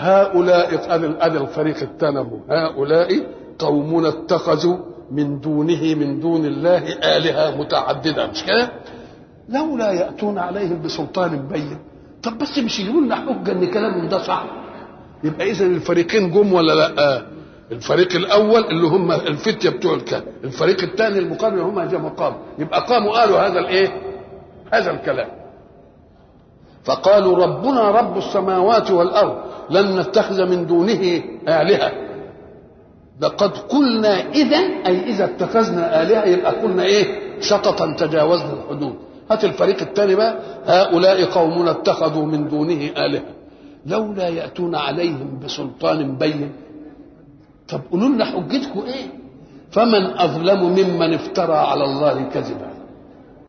هؤلاء ادي الفريق الثاني أهو. هؤلاء قومنا اتخذوا من دونه من دون الله آلهة متعددة مش كده؟ لولا يأتون عليهم بسلطان بين طب بس مش يجيبوا لنا حجة إن كلامهم ده صح يبقى إذا الفريقين جم ولا لا؟ الفريق الأول اللي هم الفتية بتوع الكهف الفريق الثاني المقابل هم جاء مقام يبقى قاموا قالوا هذا الإيه؟ هذا الكلام فقالوا ربنا رب السماوات والأرض لن نتخذ من دونه آلهة لقد قلنا إذا أي إذا اتخذنا آلهة يبقى قلنا إيه شططا تجاوزنا الحدود هات الفريق الثاني بقى هؤلاء قومنا اتخذوا من دونه آلهة لولا يأتون عليهم بسلطان بين طب قولوا لنا حجتكم إيه فمن أظلم ممن افترى على الله كذبا